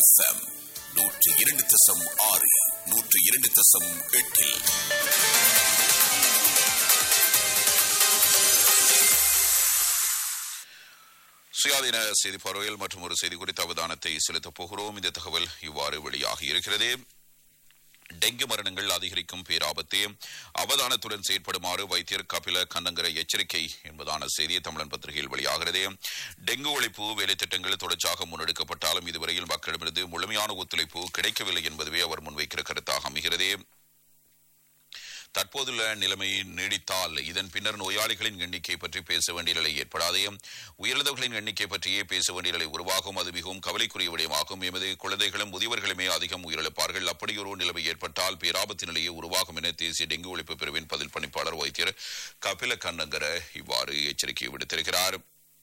FM நூற்று இரண்டு தசம் ஆறு நூற்று இரண்டு தசம் எட்டில் சுயாதீன செய்தி பார்வையில் மற்றும் ஒரு செய்தி குறித்த அவதானத்தை செலுத்தப் போகிறோம் இந்த தகவல் இவ்வாறு வெளியாகி இருக்கிறது டெங்கு மரணங்கள் அதிகரிக்கும் பேராபத்து அவதானத்துடன் செயற்படுமாறு வைத்தியர் கபில கண்ணங்கர எச்சரிக்கை என்பதான செய்தியை தமிழன் பத்திரிகையில் வெளியாகிறது டெங்கு ஒழிப்பு வேலைத்திட்டங்கள் தொடர்ச்சியாக முன்னெடுக்கப்பட்டாலும் இதுவரையில் மக்களிடமிருந்து முழுமையான ஒத்துழைப்பு கிடைக்கவில்லை என்பதுவே அவர் முன்வைக்கிற கருத்தாக அமைகிறது தற்போதுள்ள நிலைமை நீடித்தால் இதன் பின்னர் நோயாளிகளின் எண்ணிக்கை பற்றி பேச வேண்டிய நிலை ஏற்படாது உயிரிழந்தவர்களின் எண்ணிக்கை பற்றியே பேச வேண்டிய நிலை உருவாகும் அது மிகவும் கவலைக்குரிய விடயமாகும் எமது குழந்தைகளும் முதியவர்களுமே அதிகம் உயிரிழப்பார்கள் அப்படியொரு நிலைமை ஏற்பட்டால் பேராபத்து நிலையை உருவாகும் என தேசிய டெங்கு ஒழிப்பு பிரிவின் பதில் பணிப்பாளர் வைத்தியர் கபில கண்ணங்கர இவ்வாறு எச்சரிக்கை விடுத்திருக்கிறார்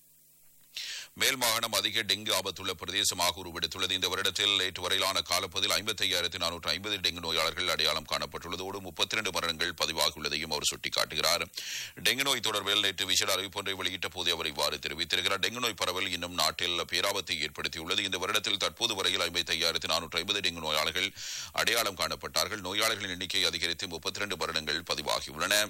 மேல் மாகாணம் அதிக டெங்கு ஆபத்துள்ள பிரதேசமாக உருவெடுத்துள்ளது இந்த வருடத்தில் நேற்று வரையிலான காலப்பதில் ஐம்பத்தி ஐயாயிரத்தி நானூற்று ஐம்பது டெங்கு நோயாளர்கள் அடையாளம் காணப்பட்டுள்ளதோடு முப்பத்தி இரண்டு மரணங்கள் பதிவாகியுள்ளதையும் அவர் சுட்டிக்காட்டுகிறார் டெங்கு நோய் தொடர்பில் நேற்று விசேட அறிவிப்பொன்றை வெளியிட்ட போது அவர் இவ்வாறு தெரிவித்திருக்கிறார் டெங்கு நோய் பரவல் இன்னும் நாட்டில் பேராபத்தை ஏற்படுத்தியுள்ளது இந்த வருடத்தில் தற்போது வரையில் ஐம்பத்தி ஐயாயிரத்தி நானூற்று ஐம்பது டெங்கு நோயாளர்கள் அடையாளம் காணப்பட்டார்கள் நோயாளர்களின் எண்ணிக்கை அதிகரித்து முப்பத்தி இரண்டு மரணங்கள் பதிவாகியுள்ளன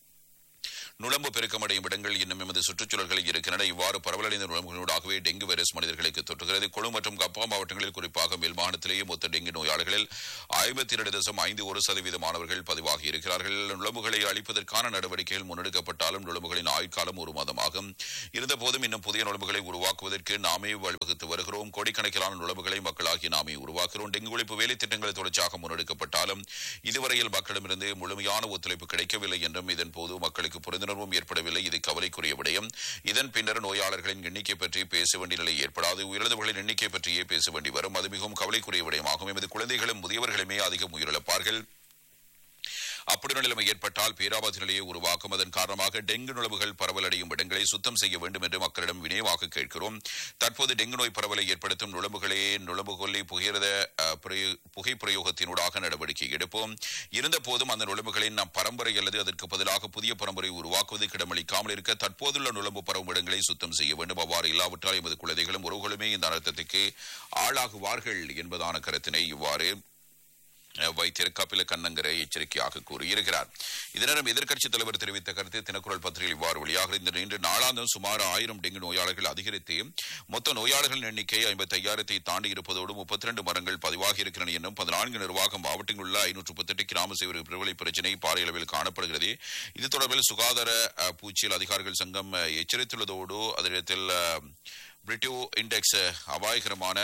நுழம்பு பெருக்கமடையும் இடங்கள் இன்னும் எமது சுற்றுச்சூழல்களில் இருக்கின்றன இவ்வாறு பரவலடைந்த நுழம்புகளூடாகவே டெங்கு வைரஸ் மனிதர்களுக்கு தொற்றுகிறது கொழு மற்றும் கப்பா மாவட்டங்களில் குறிப்பாக மேல் மாகாணத்திலேயே மொத்த டெங்கு நோயாளர்களில் ஐம்பத்தி இரண்டு தசம் ஐந்து ஒரு சதவீதமானவர்கள் பதிவாகி இருக்கிறார்கள் நுழம்புகளை அழிப்பதற்கான நடவடிக்கைகள் முன்னெடுக்கப்பட்டாலும் நுழம்புகளின் ஆயுட்காலம் ஒரு மாதமாகும் இருந்தபோதும் இன்னும் புதிய நுழம்புகளை உருவாக்குவதற்கு நாமே வழிவகுத்து வருகிறோம் கோடிக்கணக்கிலான நுழம்புகளை மக்களாகி நாமே உருவாக்குகிறோம் டெங்கு ஒழிப்பு வேலை திட்டங்கள் தொடர்ச்சியாக முன்னெடுக்கப்பட்டாலும் இதுவரையில் மக்களிடமிருந்து முழுமையான ஒத்துழைப்பு கிடைக்கவில்லை என்றும் இதன் போது மக்களுக்கு புரிந்துணர்வும் ஏற்படவில்லை இது கவலைக்குரிய விடயம் இதன் பின்னர் நோயாளர்களின் எண்ணிக்கை பற்றி பேச வேண்டிய நிலை ஏற்படாது உயிரிழந்தவர்களின் எண்ணிக்கை பற்றியே பேச வேண்டி வரும் அது மிகவும் கவலைக்குரிய விடயமாகும் எமது குழந்தைகளும் முதியவர்களுமே அதிகம் உயிரிழப்பார்கள் அப்படி நிலைமை ஏற்பட்டால் பேராபத்து நிலையை உருவாக்கும் அதன் காரணமாக டெங்கு நுழவுகள் பரவலடையும் இடங்களை சுத்தம் செய்ய வேண்டும் என்று மக்களிடம் வினயமாக கேட்கிறோம் தற்போது டெங்கு நோய் பரவலை ஏற்படுத்தும் நுழம்புகளே நுழம்பு கொல்லி புகையிரத அஹ், பிரயோ- புகை பிரயோகத்தினூடாக நடவடிக்கை எடுப்போம் இருந்த போதும் அந்த நுழம்புகளின் நம் பரம்பரை அல்லது அதற்கு பதிலாக புதிய பரம்பரை உருவாக்குவதற்கு இடமளிக்காமல் இருக்க தற்போதுள்ள நுழம்பு பரவும் இடங்களை சுத்தம் செய்ய வேண்டும் அவ்வாறு இல்லாவிட்டால் எமது குழந்தைகளும் உறவுகளுமே இந்த அனர்த்தத்துக்கு ஆளாகுவார்கள் என்பதான கருத்தினை இவ்வாறு அஹ், வைத்தியர் கபில கண்ணங்கரை எச்சரிக்கையாக கூறியிருக்கிறார் இதனிடம் எதிர்க்கட்சித் தலைவர் தெரிவித்த கருத்து தினக்குரல் பத்திரிகை இவ்வாறு வெளியாக இந்த இன்று நாளாந்தம் சுமார் ஆயிரம் டெங்கு நோயாளர்கள் அதிகரித்து மொத்த நோயாளர்களின் எண்ணிக்கை ஐம்பத்தி ஐயாயிரத்தை தாண்டி இருப்பதோடு முப்பத்தி ரெண்டு மரங்கள் பதிவாகி இருக்கின்றன என்னும் பதினான்கு நிர்வாகம் மாவட்டங்களில் உள்ள ஐநூற்று முப்பத்தெட்டு கிராம சேவை பிரபலை பிரச்சினை பாரிய அளவில் காணப்படுகிறது இது தொடர்பில் சுகாதார அஹ், பூச்சியல் அதிகாரிகள் சங்கம் அஹ், எச்சரித்துள்ளதோடு அதனிடத்தில் பிரிட்டியோ இண்டெக்ஸ் அஹ், அபாயகரமான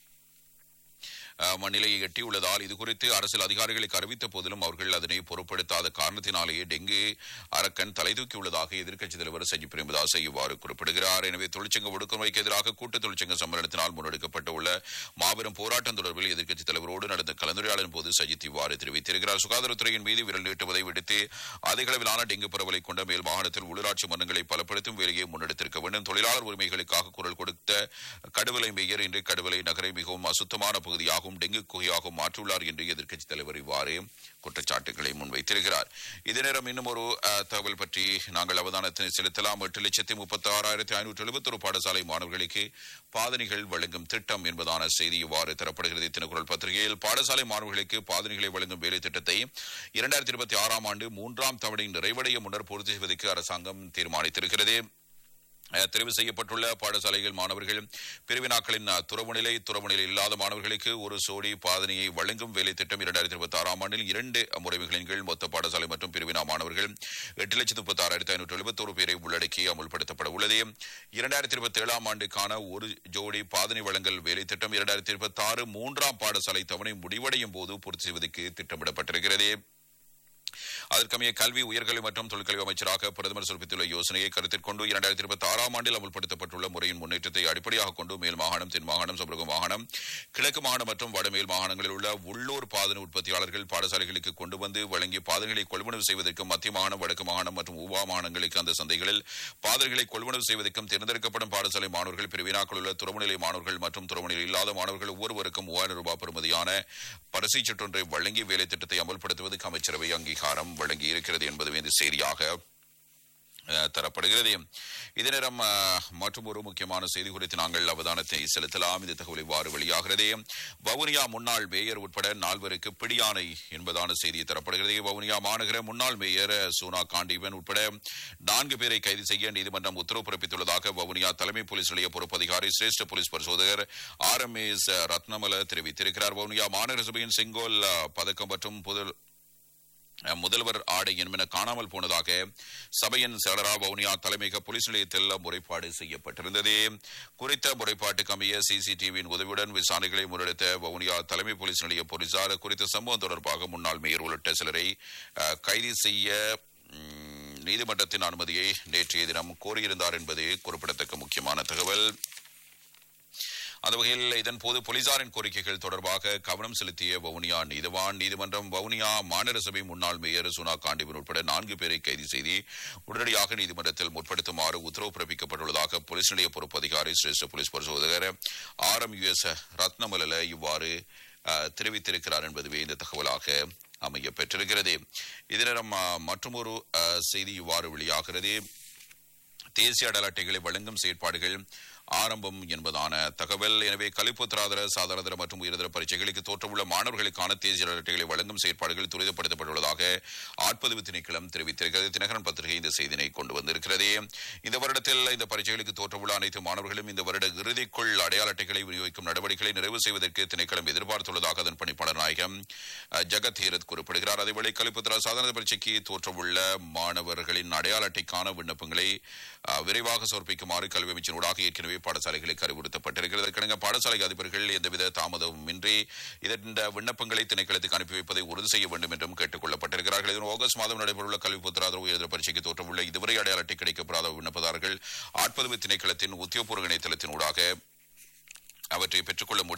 அஹ், நிலையை எட்டியுள்ளதால் இது குறித்து அரசியல் அதிகாரிகளுக்கு அறிவித்த போதிலும் அவர்கள் அதனை பொருட்படுத்தாத காரணத்தினாலேயே டெங்கு அரக்கன் தலை தூக்கியுள்ளதாக எதிர்க்கட்சித் தலைவர் சஜித் பிரேமதாஸ் இவ்வாறு குறிப்பிடுகிறார் எனவே தொழிற்சங்க ஒடுக்குமுறைக்கு எதிராக கூட்டு தொழிற்சங்க சம்மேளனத்தினால் முன்னெடுக்கப்பட்டு உள்ள மாபெரும் போராட்டம் தொடர்பில் எதிர்க்கட்சித் தலைவரோடு நடந்த கலந்துரையாடலின் போது சஜித் இவ்வாறு தெரிவித்திருக்கிறார் சுகாதாரத்துறையின் மீது விரல் நீட்டுவதை விடுத்து அதிக அளவிலான டெங்கு பரவலை கொண்ட மேல் மாகாணத்தில் உள்ளூராட்சி மன்றங்களை பலப்படுத்தும் வேலையை முன்னெடுத்திருக்க வேண்டும் தொழிலாளர் உரிமைகளுக்காக குரல் கொடுத்த கடுவலை மேயர் இன்று கடுவலை நகரை மிகவும் அசுத்தமான பகுதியாகவும் டெங்கு குகையாகவும் மாற்றியுள்ளார் என்று எதிர்க்கட்சித் தலைவர் இவ்வாறு குற்றச்சாட்டுகளை முன்வைத்திருக்கிறார் இதே நேரம் இன்னும் ஒரு அஹ், தகவல் பற்றி நாங்கள் அவதானத்தை செலுத்தலாம் எட்டு லட்சத்தி முப்பத்தி ஆறாயிரத்தி ஐநூற்று எழுபத்தொரு பாடசாலை மாணவர்களுக்கு பாதணிகள் வழங்கும் திட்டம் என்பதான செய்தி இவ்வாறு தரப்படுகிறது தினக்குரல் பத்திரிகையில் பாடசாலை மாணவர்களுக்கு பாதணிகளை வழங்கும் வேலை திட்டத்தை இரண்டாயிரத்தி இருபத்தி ஆறாம் ஆண்டு மூன்றாம் தவணை நிறைவடைய முன்னர் பூர்த்தி செய்வதற்கு அரசாங்கம் தீர்மானித்திருக்கிறது அஹ், தெரிவு செய்யப்பட்டுள்ள பாடசாலைகள் மாணவர்கள் பிரிவினாக்களின் அஹ், துறவுநிலை துறவுநிலை இல்லாத மாணவர்களுக்கு ஒரு சோடி பாதனையை வழங்கும் வேலை திட்டம் இரண்டாயிரத்தி இருபத்தி ஆறாம் ஆண்டில் இரண்டு முறைமைகளின் கீழ் மொத்த பாடசாலை மற்றும் பிரிவினா மாணவர்கள் எட்டு லட்சத்து முப்பத்தி ஆறாயிரத்தி ஐநூற்று எழுபத்தோரு பேரை உள்ளடக்கி அமுல்படுத்தப்பட உள்ளது இரண்டாயிரத்தி இருபத்தி ஏழாம் ஆண்டுக்கான ஒரு ஜோடி பாதனை வழங்கல் வேலை திட்டம் இரண்டாயிரத்தி இருபத்தி ஆறு மூன்றாம் பாடசாலை தவணை முடிவடையும் போது பூர்த்தி செய்வதற்கு திட்டமிடப்பட்டிருக்கிறது அதற்கமைய கல்வி உயர்கல்வி மற்றும் தொழிற்கல்வி அமைச்சராக பிரதமர் பிறப்பித்துள்ள யோசனையை கருத்தில் கொண்டு இரண்டாயிரத்தி இருபத்தி ஆறாம் ஆண்டில் அமல்படுத்தப்பட்டுள்ள முறையின் முன்னேற்றத்தை அடிப்படையாக கொண்டு மேல் மாகாணம் தென் மாகாணம் சமரக மாகாணம் கிழக்கு மாகாணம் மற்றும் வடமேல் மாகாணங்களில் உள்ள உள்ளூர் பாதன உற்பத்தியாளர்கள் பாடசாலைகளுக்கு கொண்டு வந்து வழங்கிய பாதனைகளை கொள்வனவு செய்வதற்கும் மத்திய மாகாணம் வடக்கு மாகாணம் மற்றும் ஊவா மாகாணங்களுக்கு அந்த சந்தைகளில் பாதனைகளை கொள்வனவு செய்வதற்கும் தேர்ந்தெடுக்கப்படும் பாடசாலை மாணவர்கள் பிரிவினாக்கள் உள்ள துறவுநிலை மாணவர்கள் மற்றும் துறவுநிலை இல்லாத மாணவர்கள் ஒவ்வொருவருக்கும் மூவாயிரம் ரூபாய் பெறுமதியான பரிசை சற்றொன்றை வழங்கி வேலை திட்டத்தை அமல்படுத்துவதற்கு அமைச்சரவை அங்கீகாரம் வழங்கி இருக்கிறது என்பதுவே இந்த செய்தியாக அஹ், தரப்படுகிறது இதே நேரம் அஹ், மற்றும் ஒரு முக்கியமான செய்தி குறித்து நாங்கள் அவதானத்தை செலுத்தலாம் இந்த தகவல் இவ்வாறு வெளியாகிறது வவுனியா முன்னாள் மேயர் உட்பட நால்வருக்கு பிடியாணை என்பதான செய்தி தரப்படுகிறது வவுனியா மாநகர முன்னாள் மேயர் சூனா காண்டீவன் உட்பட நான்கு பேரை கைது செய்ய நீதிமன்றம் உத்தரவு பிறப்பித்துள்ளதாக வவுனியா தலைமை போலீஸ் நிலைய பொறுப்பதிகாரி சிரேஷ்ட போலீஸ் பரிசோதகர் ஆர் எம் எஸ் ரத்னமல தெரிவித்திருக்கிறார் வவுனியா மாநகர சபையின் செங்கோல் அஹ், பதக்கம் மற்றும் புதல் அஹ், முதல்வர் ஆடை என்பன காணாமல் போனதாக சபையின் செயலரா வவுனியா தலைமையக போலீஸ் நிலையத்தில் முறைப்பாடு செய்யப்பட்டிருந்தது குறித்த முறைப்பாட்டுக்கு அமைய சிசிடிவியின் உதவியுடன் விசாரணைகளை முன்னெடுத்த வவுனியா தலைமை போலீஸ் நிலைய போலீசார் குறித்த சம்பவம் தொடர்பாக முன்னாள் மேயர் உள்ளிட்ட சிலரை அஹ், கைது செய்ய ம், நீதிமன்றத்தின் அனுமதியை நேற்றைய தினம் கோரியிருந்தார் என்பது குறிப்பிடத்தக்க முக்கியமான தகவல் அந்த வகையில் இதன் போது போலீசாரின் கோரிக்கைகள் தொடர்பாக கவனம் செலுத்திய வவுனியா நீதிவான் நீதிமன்றம் வவுனியா மாநகர சபை முன்னாள் மேயர் சுனா காண்டிவன் உட்பட நான்கு பேரை கைது செய்து உடனடியாக நீதிமன்றத்தில் முற்படுத்துமாறு உத்தரவு பிறப்பிக்கப்பட்டுள்ளதாக போலீஸ் நிலைய பொறுப்பு அதிகாரி சிரேஷ்ட போலீஸ் பரிசோதகர் ஆர் எம் யுஎஸ் ரத்னமலல இவ்வாறு அஹ், தெரிவித்திருக்கிறார் என்பதுவே இந்த தகவலாக அமைய பெற்றிருக்கிறது இதனிடம் மற்றொரு அஹ், செய்தி இவ்வாறு வெளியாகிறது தேசிய அடல் அட்டைகளை வழங்கும் செயற்பாடுகள் ஆரம்பம் என்பதான தகவல் எனவே கலிப்புத்திராதர சாதாரணதர மற்றும் உயர்தர பரீட்சைகளுக்கு தோற்றவுள்ள மாணவர்களுக்கான தேசிய அடல் அட்டைகளை வழங்கும் செயற்பாடுகள் துரிதப்படுத்தப்பட்டுள்ளதாக ஆட்பதிவு திணைக்களம் தெரிவித்திருக்கிறது தினகரன் பத்திரிகை இந்த செய்தினை கொண்டு வந்திருக்கிறது இந்த வருடத்தில் இந்த பரீட்சைகளுக்கு தோற்றவுள்ள அனைத்து மாணவர்களும் இந்த வருட இறுதிக்குள் அடையாள அட்டைகளை விநியோகிக்கும் நடவடிக்கைகளை நிறைவு செய்வதற்கு திணைக்களம் எதிர்பார்த்துள்ளதாக அதன் பணிப்பாளர் நாயகம் அஹ், ஜகத் ஹீரத் குறிப்பிடுகிறார் அதேவேளை கலிப்புத்திரா சாதாரண பரீட்சைக்கு தோற்றவுள்ள மாணவர்களின் அடையாள அட்டைக்கான விண்ணப்பங்களை அஹ், விரைவாக சமர்ப்பிக்குமாறு கல்வி அமைச்சரோடாக ஏற்கனவே பாடசாலைகளுக்கு அறிவுறுத்தப்பட்டிருக்கிறது அதற்கிணங்க பாடசாலை அதிபர்கள் எந்தவித தாமதமின்றி இதன் விண்ணப்பங்களை திணைக்களத்துக்கு அனுப்பி வைப்பதை உறுதி செய்ய வேண்டும் என்றும் கேட்டுக் கொள்ளப்பட்டிருக்கிறார்கள் இதன் ஆகஸ்ட் மாதம் நடைபெறவுள்ள கல்விப்புத்திர ஆதரவு எழுதல் பரீட்சைக்கு தோற்றமுள்ள இதுவரை அடையாள அட்டை கிடைக்கப்படாத விண்ணப்பதாரர்கள் ஆட்பதிவு திணைக்களத்தின் உத்தியோகபூர்வ இணையதளத்தினூடாக அவற்றை பெற்றுக்கொள்ள முடியும்